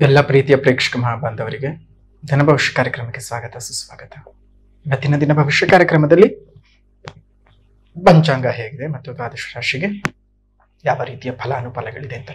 ಎಲ್ಲ ಪ್ರೀತಿಯ ಪ್ರೇಕ್ಷಕ ಮಹಾಬಾಂಧವರಿಗೆ ದಿನ ಭವಿಷ್ಯ ಕಾರ್ಯಕ್ರಮಕ್ಕೆ ಸ್ವಾಗತ ಸುಸ್ವಾಗತ ಇವತ್ತಿನ ದಿನ ಭವಿಷ್ಯ ಕಾರ್ಯಕ್ರಮದಲ್ಲಿ ಪಂಚಾಂಗ ಹೇಗಿದೆ ಮತ್ತು ದ್ವಾದಶ ರಾಶಿಗೆ ಯಾವ ರೀತಿಯ ಫಲಾನುಫಲಗಳಿದೆ ಅಂತ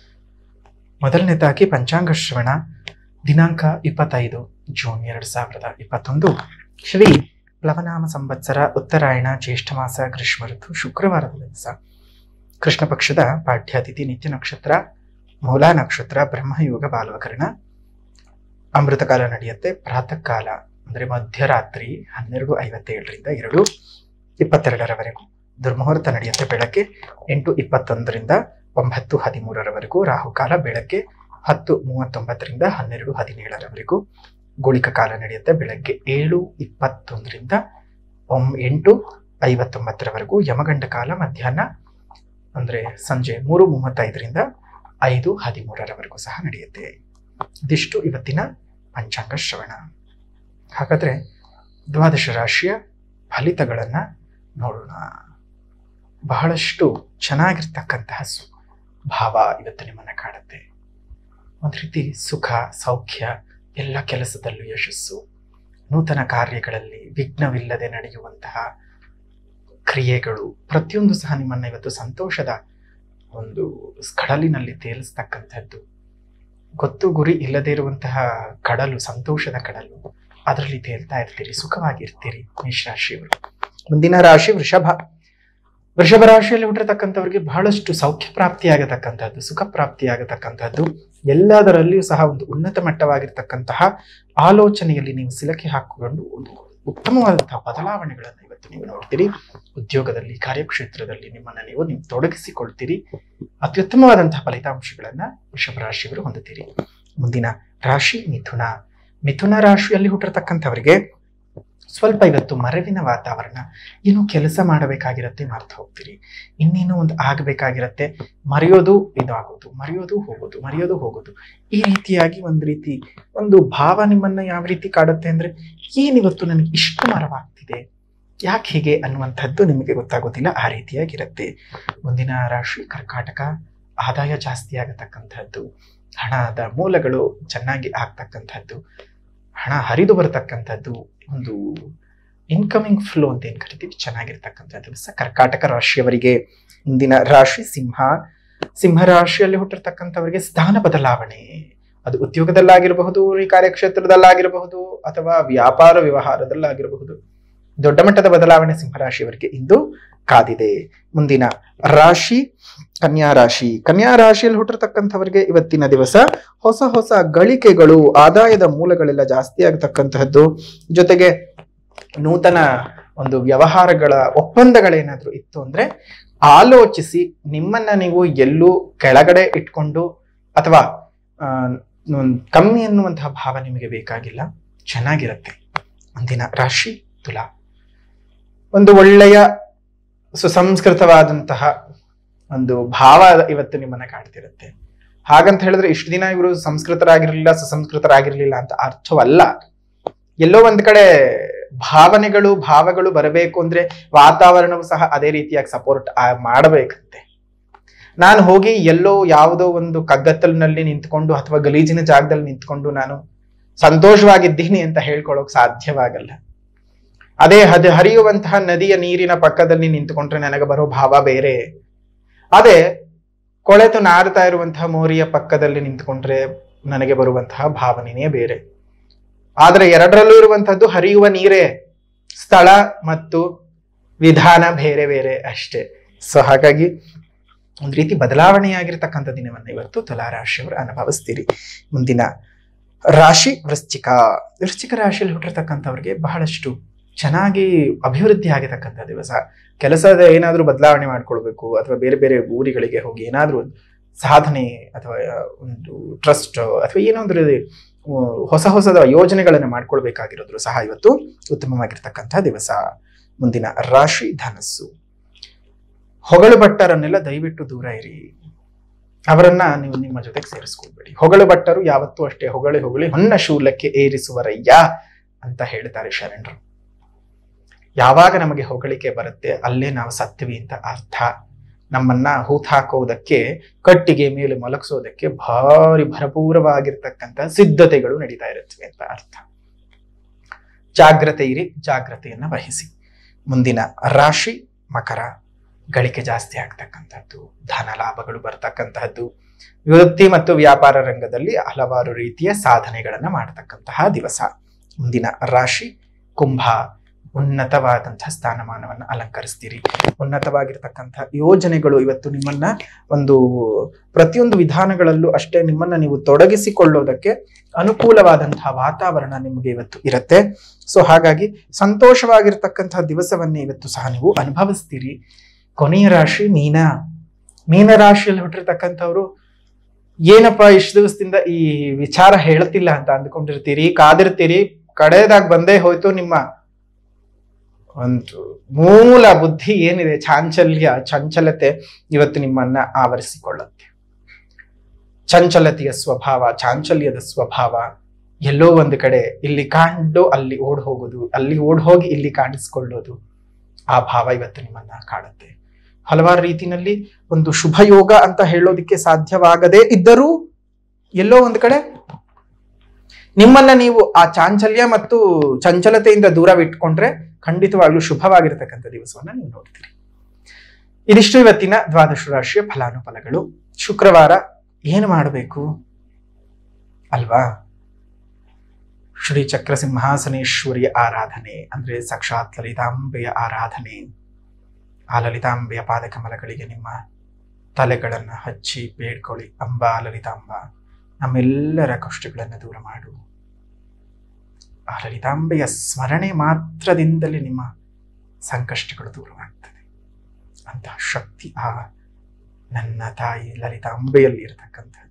ಮೊದಲನೇದಾಗಿ ಪಂಚಾಂಗ ಶ್ರವಣ ದಿನಾಂಕ ಇಪ್ಪತ್ತೈದು ಜೂನ್ ಎರಡ್ ಸಾವಿರದ ಇಪ್ಪತ್ತೊಂದು ಶ್ರೀ ಪ್ಲವನಾಮ ಸಂವತ್ಸರ ಉತ್ತರಾಯಣ ಜ್ಯೇಷ್ಠ ಮಾಸ ಗ್ರೀಷ್ಮ ಋತು ಶುಕ್ರವಾರದ ದಿವಸ ಕೃಷ್ಣ ಪಕ್ಷದ ಪಾಠ್ಯಾತಿಥಿ ನಿತ್ಯ ನಕ್ಷತ್ರ ಮೂಲ ನಕ್ಷತ್ರ ಬ್ರಹ್ಮಯೋಗ ಬಾಲವಕರಣ ಅಮೃತ ಕಾಲ ನಡೆಯುತ್ತೆ ಪ್ರಾತಃ ಕಾಲ ಅಂದ್ರೆ ಮಧ್ಯರಾತ್ರಿ ಹನ್ನೆರಡು ಐವತ್ತೇಳರಿಂದ ಎರಡು ಇಪ್ಪತ್ತೆರಡರವರೆಗೂ ದುರ್ಮುಹೂರ್ತ ನಡೆಯುತ್ತೆ ಬೆಳಗ್ಗೆ ಎಂಟು ಇಪ್ಪತ್ತೊಂದರಿಂದ ಒಂಬತ್ತು ಹದಿಮೂರರವರೆಗೂ ರಾಹುಕಾಲ ಬೆಳಗ್ಗೆ ಹತ್ತು ಮೂವತ್ತೊಂಬತ್ತರಿಂದ ಹನ್ನೆರಡು ಹದಿನೇಳರವರೆಗೂ ಗುಳಿಕ ಕಾಲ ನಡೆಯುತ್ತೆ ಬೆಳಗ್ಗೆ ಏಳು ಇಪ್ಪತ್ತೊಂದರಿಂದ ಒಂ ಎಂಟು ಐವತ್ತೊಂಬತ್ತರವರೆಗೂ ಯಮಗಂಡ ಕಾಲ ಮಧ್ಯಾಹ್ನ ಅಂದ್ರೆ ಸಂಜೆ ಮೂರು ಮೂವತ್ತೈದರಿಂದ ಐದು ಹದಿಮೂರರವರೆಗೂ ಸಹ ನಡೆಯುತ್ತೆ ಇದಿಷ್ಟು ಇವತ್ತಿನ ಪಂಚಾಂಗ ಶ್ರವಣ ಹಾಗಾದ್ರೆ ದ್ವಾದಶ ರಾಶಿಯ ಫಲಿತಗಳನ್ನ ನೋಡೋಣ ಬಹಳಷ್ಟು ಚೆನ್ನಾಗಿರ್ತಕ್ಕಂತಹ ಸು ಭಾವ ಇವತ್ತು ನಿಮ್ಮನ್ನ ಕಾಡುತ್ತೆ ಒಂದು ರೀತಿ ಸುಖ ಸೌಖ್ಯ ಎಲ್ಲ ಕೆಲಸದಲ್ಲೂ ಯಶಸ್ಸು ನೂತನ ಕಾರ್ಯಗಳಲ್ಲಿ ವಿಘ್ನವಿಲ್ಲದೆ ನಡೆಯುವಂತಹ ಕ್ರಿಯೆಗಳು ಪ್ರತಿಯೊಂದು ಸಹ ನಿಮ್ಮನ್ನ ಇವತ್ತು ಸಂತೋಷದ ಒಂದು ಕಡಲಿನಲ್ಲಿ ತೇಲಿಸ್ತಕ್ಕಂಥದ್ದು ಗೊತ್ತು ಗುರಿ ಇಲ್ಲದೆ ಇರುವಂತಹ ಕಡಲು ಸಂತೋಷದ ಕಡಲು ಅದರಲ್ಲಿ ತೇಲ್ತಾ ಇರ್ತೀರಿ ಸುಖವಾಗಿರ್ತೀರಿ ಮೇಷರಾಶಿಯವರು ಮುಂದಿನ ರಾಶಿ ವೃಷಭ ವೃಷಭ ರಾಶಿಯಲ್ಲಿ ಹುಟ್ಟಿರ್ತಕ್ಕಂಥವ್ರಿಗೆ ಬಹಳಷ್ಟು ಸೌಖ್ಯ ಪ್ರಾಪ್ತಿಯಾಗತಕ್ಕಂಥದ್ದು ಸುಖ ಪ್ರಾಪ್ತಿಯಾಗತಕ್ಕಂಥದ್ದು ಎಲ್ಲದರಲ್ಲಿಯೂ ಸಹ ಒಂದು ಉನ್ನತ ಮಟ್ಟವಾಗಿರ್ತಕ್ಕಂತಹ ಆಲೋಚನೆಯಲ್ಲಿ ನೀವು ಸಿಲಕಿ ಹಾಕಿಕೊಂಡು ಒಂದು ಉತ್ತಮವಾದಂತಹ ಬದಲಾವಣೆಗಳನ್ನು ಇವತ್ತು ನೀವು ನೋಡ್ತೀರಿ ಉದ್ಯೋಗದಲ್ಲಿ ಕಾರ್ಯಕ್ಷೇತ್ರದಲ್ಲಿ ನಿಮ್ಮನ್ನ ನೀವು ನೀವು ತೊಡಗಿಸಿಕೊಳ್ತೀರಿ ಅತ್ಯುತ್ತಮವಾದಂತಹ ಫಲಿತಾಂಶಗಳನ್ನ ವೃಷಭ ರಾಶಿಯವರು ಹೊಂದುತ್ತೀರಿ ಮುಂದಿನ ರಾಶಿ ಮಿಥುನ ಮಿಥುನ ರಾಶಿಯಲ್ಲಿ ಹುಟ್ಟಿರ್ತಕ್ಕಂಥವರಿಗೆ ಸ್ವಲ್ಪ ಇವತ್ತು ಮರವಿನ ವಾತಾವರಣ ಏನೋ ಕೆಲಸ ಮಾಡಬೇಕಾಗಿರತ್ತೆ ಮರ್ತು ಹೋಗ್ತೀರಿ ಇನ್ನೇನೋ ಒಂದು ಆಗಬೇಕಾಗಿರತ್ತೆ ಮರೆಯೋದು ಇದಾಗೋದು ಮರೆಯೋದು ಹೋಗೋದು ಮರೆಯೋದು ಹೋಗೋದು ಈ ರೀತಿಯಾಗಿ ಒಂದು ರೀತಿ ಒಂದು ಭಾವ ನಿಮ್ಮನ್ನ ಯಾವ ರೀತಿ ಕಾಡುತ್ತೆ ಅಂದ್ರೆ ಏನಿವತ್ತು ನನಗೆ ಇಷ್ಟು ಮರವಾಗ್ತಿದೆ ಯಾಕೆ ಹೀಗೆ ಅನ್ನುವಂಥದ್ದು ನಿಮಗೆ ಗೊತ್ತಾಗೋದಿಲ್ಲ ಆ ರೀತಿಯಾಗಿರುತ್ತೆ ಮುಂದಿನ ರಾಶಿ ಕರ್ಕಾಟಕ ಆದಾಯ ಜಾಸ್ತಿ ಆಗತಕ್ಕಂಥದ್ದು ಹಣದ ಮೂಲಗಳು ಚೆನ್ನಾಗಿ ಆಗ್ತಕ್ಕಂಥದ್ದು ಹಣ ಹರಿದು ಬರತಕ್ಕಂಥದ್ದು ಒಂದು ಇನ್ಕಮಿಂಗ್ ಫ್ಲೋ ಅಂತ ಏನ್ ಕರಿತೀವಿ ಚೆನ್ನಾಗಿರ್ತಕ್ಕಂಥದ್ದು ಸ ಕರ್ಕಾಟಕ ರಾಶಿಯವರಿಗೆ ಮುಂದಿನ ರಾಶಿ ಸಿಂಹ ಸಿಂಹ ರಾಶಿಯಲ್ಲಿ ಹುಟ್ಟಿರ್ತಕ್ಕಂಥವರಿಗೆ ಸ್ಥಾನ ಬದಲಾವಣೆ ಅದು ಉದ್ಯೋಗದಲ್ಲಾಗಿರಬಹುದು ಈ ಕಾರ್ಯಕ್ಷೇತ್ರದಲ್ಲಾಗಿರಬಹುದು ಅಥವಾ ವ್ಯಾಪಾರ ವ್ಯವಹಾರದಲ್ಲಾಗಿರಬಹುದು ದೊಡ್ಡ ಮಟ್ಟದ ಬದಲಾವಣೆ ಸಿಂಹರಾಶಿಯವರಿಗೆ ಇಂದು ಕಾದಿದೆ ಮುಂದಿನ ರಾಶಿ ಕನ್ಯಾ ರಾಶಿ ಕನ್ಯಾ ರಾಶಿಯಲ್ಲಿ ಹುಟ್ಟಿರ್ತಕ್ಕಂಥವರಿಗೆ ಇವತ್ತಿನ ದಿವಸ ಹೊಸ ಹೊಸ ಗಳಿಕೆಗಳು ಆದಾಯದ ಮೂಲಗಳೆಲ್ಲ ಜಾಸ್ತಿ ಆಗತಕ್ಕಂತಹದ್ದು ಜೊತೆಗೆ ನೂತನ ಒಂದು ವ್ಯವಹಾರಗಳ ಒಪ್ಪಂದಗಳೇನಾದ್ರೂ ಇತ್ತು ಅಂದ್ರೆ ಆಲೋಚಿಸಿ ನಿಮ್ಮನ್ನ ನೀವು ಎಲ್ಲೂ ಕೆಳಗಡೆ ಇಟ್ಕೊಂಡು ಅಥವಾ ಆ, ಒಂದ್ ಕಮ್ಮಿ ಅನ್ನುವಂತಹ ಭಾವ ನಿಮಗೆ ಬೇಕಾಗಿಲ್ಲ ಚೆನ್ನಾಗಿರುತ್ತೆ ಮುಂದಿನ ರಾಶಿ ತುಲಾ ಒಂದು ಒಳ್ಳೆಯ ಸುಸಂಸ್ಕೃತವಾದಂತಹ ಒಂದು ಭಾವ ಇವತ್ತು ನಿಮ್ಮನ್ನ ಕಾಡ್ತಿರುತ್ತೆ ಹಾಗಂತ ಹೇಳಿದ್ರೆ ಇಷ್ಟು ದಿನ ಇವರು ಸಂಸ್ಕೃತರಾಗಿರ್ಲಿಲ್ಲ ಸುಸಂಸ್ಕೃತರಾಗಿರ್ಲಿಲ್ಲ ಅಂತ ಅರ್ಥವಲ್ಲ ಎಲ್ಲೋ ಒಂದ್ ಕಡೆ ಭಾವನೆಗಳು ಭಾವಗಳು ಬರಬೇಕು ಅಂದ್ರೆ ವಾತಾವರಣವು ಸಹ ಅದೇ ರೀತಿಯಾಗಿ ಸಪೋರ್ಟ್ ಮಾಡಬೇಕಂತೆ ನಾನು ಹೋಗಿ ಎಲ್ಲೋ ಯಾವುದೋ ಒಂದು ಕಗ್ಗತ್ತಲಿನಲ್ಲಿ ನಿಂತ್ಕೊಂಡು ಅಥವಾ ಗಲೀಜಿನ ಜಾಗದಲ್ಲಿ ನಿಂತ್ಕೊಂಡು ನಾನು ಸಂತೋಷವಾಗಿದ್ದೀನಿ ಅಂತ ಹೇಳ್ಕೊಳ್ಳೋಕ್ ಸಾಧ್ಯವಾಗಲ್ಲ ಅದೇ ಹದ ಹರಿಯುವಂತಹ ನದಿಯ ನೀರಿನ ಪಕ್ಕದಲ್ಲಿ ನಿಂತ್ಕೊಂಡ್ರೆ ನನಗೆ ಬರೋ ಭಾವ ಬೇರೆ ಅದೇ ಕೊಳೆತು ನಾರ್ತಾ ಇರುವಂತಹ ಮೋರಿಯ ಪಕ್ಕದಲ್ಲಿ ನಿಂತ್ಕೊಂಡ್ರೆ ನನಗೆ ಬರುವಂತಹ ಭಾವನೆಯೇ ಬೇರೆ ಆದ್ರೆ ಎರಡರಲ್ಲೂ ಇರುವಂತಹದ್ದು ಹರಿಯುವ ನೀರೇ ಸ್ಥಳ ಮತ್ತು ವಿಧಾನ ಬೇರೆ ಬೇರೆ ಅಷ್ಟೇ ಸೊ ಹಾಗಾಗಿ ಒಂದು ರೀತಿ ಬದಲಾವಣೆಯಾಗಿರ್ತಕ್ಕಂಥ ದಿನವನ್ನ ಇವತ್ತು ತುಲಾರಾಶಿಯವರು ಅನುಭವಿಸ್ತೀರಿ ಮುಂದಿನ ರಾಶಿ ವೃಶ್ಚಿಕ ವೃಶ್ಚಿಕ ರಾಶಿಯಲ್ಲಿ ಹುಟ್ಟಿರ್ತಕ್ಕಂಥವ್ರಿಗೆ ಬಹಳಷ್ಟು ಚೆನ್ನಾಗಿ ಅಭಿವೃದ್ಧಿ ಆಗಿರ್ತಕ್ಕಂಥ ದಿವಸ ಕೆಲಸದ ಏನಾದರೂ ಬದಲಾವಣೆ ಮಾಡ್ಕೊಳ್ಬೇಕು ಅಥವಾ ಬೇರೆ ಬೇರೆ ಊರುಗಳಿಗೆ ಹೋಗಿ ಏನಾದರೂ ಒಂದು ಸಾಧನೆ ಅಥವಾ ಒಂದು ಟ್ರಸ್ಟ್ ಅಥವಾ ಏನಾದರೂ ಹೊಸ ಹೊಸದ ಯೋಜನೆಗಳನ್ನು ಮಾಡ್ಕೊಳ್ಬೇಕಾಗಿರೋದ್ರು ಸಹ ಇವತ್ತು ಉತ್ತಮವಾಗಿರ್ತಕ್ಕಂಥ ದಿವಸ ಮುಂದಿನ ರಾಶಿ ಧನಸ್ಸು ಹೊಗಳು ಭಟ್ಟರನ್ನೆಲ್ಲ ದಯವಿಟ್ಟು ದೂರ ಇರಿ ಅವರನ್ನ ನೀವು ನಿಮ್ಮ ಜೊತೆಗೆ ಸೇರಿಸ್ಕೊಳ್ಬೇಡಿ ಹೊಗಳು ಭಟ್ಟರು ಯಾವತ್ತೂ ಅಷ್ಟೇ ಹೊಗಳಿ ಹೊಗಳಿ ಹೊನ್ನ ಶೂಲಕ್ಕೆ ಏರಿಸುವರಯ್ಯ ಅಂತ ಹೇಳ್ತಾರೆ ಶರಣರು ಯಾವಾಗ ನಮಗೆ ಹೊಗಳಿಕೆ ಬರುತ್ತೆ ಅಲ್ಲೇ ನಾವು ಸತ್ವಿ ಅಂತ ಅರ್ಥ ನಮ್ಮನ್ನ ಹೂತಾಕೋದಕ್ಕೆ ಕಟ್ಟಿಗೆ ಮೇಲೆ ಮಲಗಿಸೋದಕ್ಕೆ ಭಾರಿ ಭರಪೂರವಾಗಿರ್ತಕ್ಕಂಥ ಸಿದ್ಧತೆಗಳು ನಡೀತಾ ಇರುತ್ತವೆ ಅಂತ ಅರ್ಥ ಜಾಗ್ರತೆ ಇರಿ ಜಾಗ್ರತೆಯನ್ನ ವಹಿಸಿ ಮುಂದಿನ ರಾಶಿ ಮಕರ ಗಳಿಕೆ ಜಾಸ್ತಿ ಆಗ್ತಕ್ಕಂಥದ್ದು ಧನ ಲಾಭಗಳು ಬರ್ತಕ್ಕಂತಹದ್ದು ವೃತ್ತಿ ಮತ್ತು ವ್ಯಾಪಾರ ರಂಗದಲ್ಲಿ ಹಲವಾರು ರೀತಿಯ ಸಾಧನೆಗಳನ್ನ ಮಾಡತಕ್ಕಂತಹ ದಿವಸ ಮುಂದಿನ ರಾಶಿ ಕುಂಭ ಉನ್ನತವಾದಂತಹ ಸ್ಥಾನಮಾನವನ್ನು ಅಲಂಕರಿಸ್ತೀರಿ ಉನ್ನತವಾಗಿರ್ತಕ್ಕಂಥ ಯೋಜನೆಗಳು ಇವತ್ತು ನಿಮ್ಮನ್ನ ಒಂದು ಪ್ರತಿಯೊಂದು ವಿಧಾನಗಳಲ್ಲೂ ಅಷ್ಟೇ ನಿಮ್ಮನ್ನ ನೀವು ತೊಡಗಿಸಿಕೊಳ್ಳೋದಕ್ಕೆ ಅನುಕೂಲವಾದಂತಹ ವಾತಾವರಣ ನಿಮಗೆ ಇವತ್ತು ಇರುತ್ತೆ ಸೊ ಹಾಗಾಗಿ ಸಂತೋಷವಾಗಿರ್ತಕ್ಕಂತಹ ದಿವಸವನ್ನೇ ಇವತ್ತು ಸಹ ನೀವು ಅನುಭವಿಸ್ತೀರಿ ಕೊನೆಯ ರಾಶಿ ಮೀನ ಮೀನ ರಾಶಿಯಲ್ಲಿ ಹುಟ್ಟಿರ್ತಕ್ಕಂಥವ್ರು ಏನಪ್ಪ ಇಷ್ಟು ದಿವಸದಿಂದ ಈ ವಿಚಾರ ಹೇಳ್ತಿಲ್ಲ ಅಂತ ಅಂದ್ಕೊಂಡಿರ್ತೀರಿ ಕಾದಿರ್ತೀರಿ ಕಡೆಯದಾಗ ಬಂದೇ ಹೋಯ್ತು ನಿಮ್ಮ ಒಂದು ಮೂಲ ಬುದ್ಧಿ ಏನಿದೆ ಚಾಂಚಲ್ಯ ಚಂಚಲತೆ ಇವತ್ತು ನಿಮ್ಮನ್ನ ಆವರಿಸಿಕೊಳ್ಳುತ್ತೆ ಚಂಚಲತೆಯ ಸ್ವಭಾವ ಚಾಂಚಲ್ಯದ ಸ್ವಭಾವ ಎಲ್ಲೋ ಒಂದು ಕಡೆ ಇಲ್ಲಿ ಕಾಂಡು ಅಲ್ಲಿ ಓಡ್ ಹೋಗೋದು ಅಲ್ಲಿ ಓಡ್ ಹೋಗಿ ಇಲ್ಲಿ ಕಾಣಿಸ್ಕೊಳ್ಳೋದು ಆ ಭಾವ ಇವತ್ತು ನಿಮ್ಮನ್ನ ಕಾಡುತ್ತೆ ಹಲವಾರು ರೀತಿನಲ್ಲಿ ಒಂದು ಶುಭ ಯೋಗ ಅಂತ ಹೇಳೋದಿಕ್ಕೆ ಸಾಧ್ಯವಾಗದೇ ಇದ್ದರೂ ಎಲ್ಲೋ ಒಂದು ಕಡೆ ನಿಮ್ಮನ್ನ ನೀವು ಆ ಚಾಂಚಲ್ಯ ಮತ್ತು ಚಂಚಲತೆಯಿಂದ ದೂರವಿಟ್ಕೊಂಡ್ರೆ ಖಂಡಿತವಾಗ್ಲೂ ಶುಭವಾಗಿರತಕ್ಕಂಥ ದಿವಸವನ್ನ ನೀವು ನೋಡ್ತೀರಿ ಇದಿಷ್ಟು ಇವತ್ತಿನ ದ್ವಾದಶ ರಾಶಿಯ ಫಲಾನುಫಲಗಳು ಶುಕ್ರವಾರ ಏನು ಮಾಡಬೇಕು ಅಲ್ವಾ ಶ್ರೀ ಚಕ್ರ ಸಿಂಹಾಸನೇಶ್ವರಿಯ ಆರಾಧನೆ ಅಂದ್ರೆ ಸಾಕ್ಷಾತ್ ಲಲಿತಾಂಬೆಯ ಆರಾಧನೆ ಆ ಲಲಿತಾಂಬೆಯ ಪಾದಕಮಲಗಳಿಗೆ ನಿಮ್ಮ ತಲೆಗಳನ್ನು ಹಚ್ಚಿ ಬೇಡ್ಕೊಳ್ಳಿ ಅಂಬಾ ಲಲಿತಾಂಬ ನಮ್ಮೆಲ್ಲರ ಕಷ್ಟಗಳನ್ನು ದೂರ ಮಾಡು ಆ ಲಲಿತಾಂಬೆಯ ಸ್ಮರಣೆ ಮಾತ್ರದಿಂದಲೇ ನಿಮ್ಮ ಸಂಕಷ್ಟಗಳು ದೂರವಾಗ್ತದೆ ಅಂತಹ ಶಕ್ತಿ ಆ ನನ್ನ ತಾಯಿ ಲಲಿತಾಂಬೆಯಲ್ಲಿ ಇರತಕ್ಕಂಥದ್ದು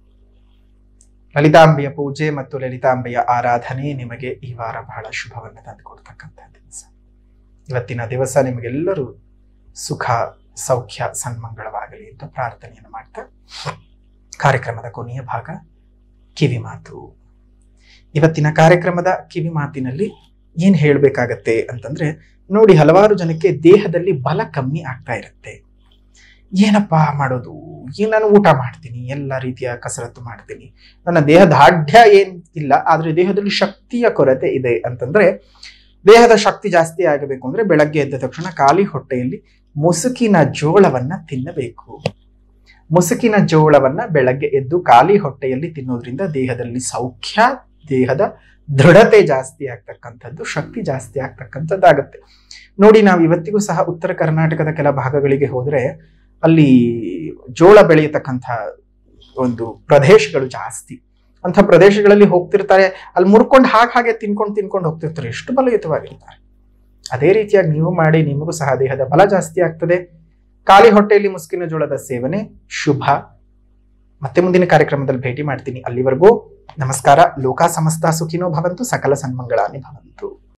ಲಲಿತಾಂಬೆಯ ಪೂಜೆ ಮತ್ತು ಲಲಿತಾಂಬೆಯ ಆರಾಧನೆ ನಿಮಗೆ ಈ ವಾರ ಬಹಳ ಶುಭವನ್ನು ತಂದುಕೊಡ್ತಕ್ಕಂಥ ದಿವಸ ಇವತ್ತಿನ ದಿವಸ ನಿಮಗೆಲ್ಲರೂ ಸುಖ ಸೌಖ್ಯ ಸನ್ಮಂಗಳವಾಗಲಿ ಅಂತ ಪ್ರಾರ್ಥನೆಯನ್ನು ಮಾಡ್ತಾ ಕಾರ್ಯಕ್ರಮದ ಕೊನೆಯ ಭಾಗ ಕಿವಿ ಮಾತು ಇವತ್ತಿನ ಕಾರ್ಯಕ್ರಮದ ಕಿವಿ ಮಾತಿನಲ್ಲಿ ಏನ್ ಹೇಳ್ಬೇಕಾಗತ್ತೆ ಅಂತಂದ್ರೆ ನೋಡಿ ಹಲವಾರು ಜನಕ್ಕೆ ದೇಹದಲ್ಲಿ ಬಲ ಕಮ್ಮಿ ಆಗ್ತಾ ಇರುತ್ತೆ ಏನಪ್ಪಾ ಮಾಡೋದು ಏನ್ ನಾನು ಊಟ ಮಾಡ್ತೀನಿ ಎಲ್ಲ ರೀತಿಯ ಕಸರತ್ತು ಮಾಡ್ತೀನಿ ನನ್ನ ದೇಹ ದಾಢ್ಯ ಏನ್ ಇಲ್ಲ ಆದ್ರೆ ದೇಹದಲ್ಲಿ ಶಕ್ತಿಯ ಕೊರತೆ ಇದೆ ಅಂತಂದ್ರೆ ದೇಹದ ಶಕ್ತಿ ಜಾಸ್ತಿ ಆಗಬೇಕು ಅಂದ್ರೆ ಬೆಳಗ್ಗೆ ಎದ್ದ ತಕ್ಷಣ ಖಾಲಿ ಹೊಟ್ಟೆಯಲ್ಲಿ ಮುಸುಕಿನ ಜೋಳವನ್ನ ತಿನ್ನಬೇಕು ಮುಸುಕಿನ ಜೋಳವನ್ನ ಬೆಳಗ್ಗೆ ಎದ್ದು ಖಾಲಿ ಹೊಟ್ಟೆಯಲ್ಲಿ ತಿನ್ನೋದ್ರಿಂದ ದೇಹದಲ್ಲಿ ಸೌಖ್ಯ ದೇಹದ ದೃಢತೆ ಜಾಸ್ತಿ ಆಗ್ತಕ್ಕಂಥದ್ದು ಶಕ್ತಿ ಜಾಸ್ತಿ ಆಗ್ತಕ್ಕಂಥದ್ದಾಗತ್ತೆ ನೋಡಿ ನಾವು ಇವತ್ತಿಗೂ ಸಹ ಉತ್ತರ ಕರ್ನಾಟಕದ ಕೆಲ ಭಾಗಗಳಿಗೆ ಹೋದ್ರೆ ಅಲ್ಲಿ ಜೋಳ ಬೆಳೆಯತಕ್ಕಂಥ ಒಂದು ಪ್ರದೇಶಗಳು ಜಾಸ್ತಿ ಅಂತ ಪ್ರದೇಶಗಳಲ್ಲಿ ಹೋಗ್ತಿರ್ತಾರೆ ಅಲ್ಲಿ ಮುರ್ಕೊಂಡು ಹಾಗೆ ಹಾಗೆ ತಿನ್ಕೊಂಡು ತಿನ್ಕೊಂಡು ಹೋಗ್ತಿರ್ತಾರೆ ಎಷ್ಟು ಬಲಯುತವಾಗಿರ್ತಾರೆ ಅದೇ ರೀತಿಯಾಗಿ ನೀವು ಮಾಡಿ ನಿಮಗೂ ಸಹ ದೇಹದ ಬಲ ಜಾಸ್ತಿ ಆಗ್ತದೆ ಖಾಲಿ ಹೊಟ್ಟೆಯಲ್ಲಿ ಮುಸ್ಕಿನ ಜೋಳದ ಸೇವನೆ ಶುಭ ಮತ್ತೆ ಮುಂದಿನ ಕಾರ್ಯಕ್ರಮದಲ್ಲಿ ಭೇಟಿ ಮಾಡ್ತೀನಿ ಅಲ್ಲಿವರೆಗೂ ನಮಸ್ಕಾರ ಲೋಕ ಸಮಸ್ತ ಸುಖಿನೋ ಭವಂತು ಸಕಲ ಸನ್ಮಂಗಳಾನಿ ಭವಂತು